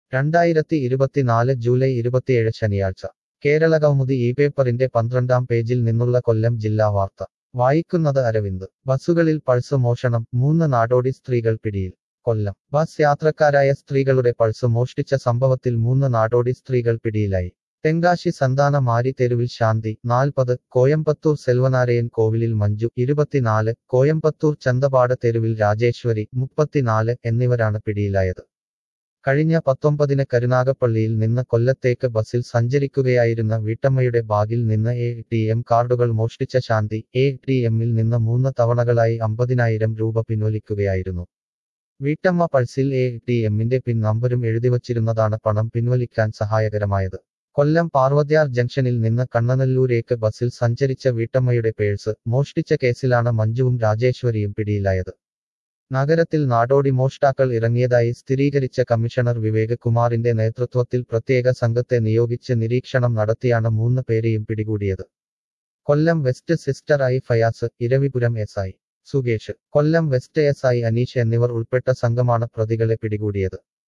രണ്ടായിരത്തി ഇരുപത്തിനാല് ജൂലൈ ഇരുപത്തിയേഴ് ശനിയാഴ്ച കേരള കൗമുദി ഈ പേപ്പറിന്റെ പന്ത്രണ്ടാം പേജിൽ നിന്നുള്ള കൊല്ലം ജില്ലാ വാർത്ത വായിക്കുന്നത് അരവിന്ദ് ബസ്സുകളിൽ പൾസ് മോഷണം മൂന്ന് നാടോടി സ്ത്രീകൾ പിടിയിൽ കൊല്ലം ബസ് യാത്രക്കാരായ സ്ത്രീകളുടെ പൾസ് മോഷ്ടിച്ച സംഭവത്തിൽ മൂന്ന് നാടോടി സ്ത്രീകൾ പിടിയിലായി തെങ്കാശി സന്താന മാരി തെരുവിൽ ശാന്തി നാൽപ്പത് കോയമ്പത്തൂർ സെൽവനാരയൻ കോവിലിൽ മഞ്ജു ഇരുപത്തിനാല് കോയമ്പത്തൂർ ചന്തപാട് തെരുവിൽ രാജേശ്വരി മുപ്പത്തിനാല് എന്നിവരാണ് പിടിയിലായത് കഴിഞ്ഞ പത്തൊമ്പതിന് കരുനാഗപ്പള്ളിയിൽ നിന്ന് കൊല്ലത്തേക്ക് ബസ്സിൽ സഞ്ചരിക്കുകയായിരുന്ന വീട്ടമ്മയുടെ ബാഗിൽ നിന്ന് എ ടി എം കാർഡുകൾ മോഷ്ടിച്ച ശാന്തി എ ടി എമ്മിൽ നിന്ന് മൂന്ന് തവണകളായി അമ്പതിനായിരം രൂപ പിൻവലിക്കുകയായിരുന്നു വീട്ടമ്മ പൾസിൽ എ ടി എമ്മിന്റെ പിൻ നമ്പരും എഴുതിവച്ചിരുന്നതാണ് പണം പിൻവലിക്കാൻ സഹായകരമായത് കൊല്ലം പാർവത്യാർ ജംഗ്ഷനിൽ നിന്ന് കണ്ണനല്ലൂരേക്ക് ബസ്സിൽ സഞ്ചരിച്ച വീട്ടമ്മയുടെ പേഴ്സ് മോഷ്ടിച്ച കേസിലാണ് മഞ്ജുവും രാജേശ്വരിയും പിടിയിലായത് നഗരത്തിൽ നാടോടി മോഷ്ടാക്കൾ ഇറങ്ങിയതായി സ്ഥിരീകരിച്ച കമ്മീഷണർ വിവേക് കുമാറിന്റെ നേതൃത്വത്തിൽ പ്രത്യേക സംഘത്തെ നിയോഗിച്ച് നിരീക്ഷണം നടത്തിയാണ് മൂന്ന് പേരെയും പിടികൂടിയത് Kollam west sister I Fayas Iravipuram S I Sukesh Kollam west S I Aneesh എന്നിവർ ഉൾപ്പെട്ട സംഘമാണ് പ്രതികളെ പിടികൂടിയത്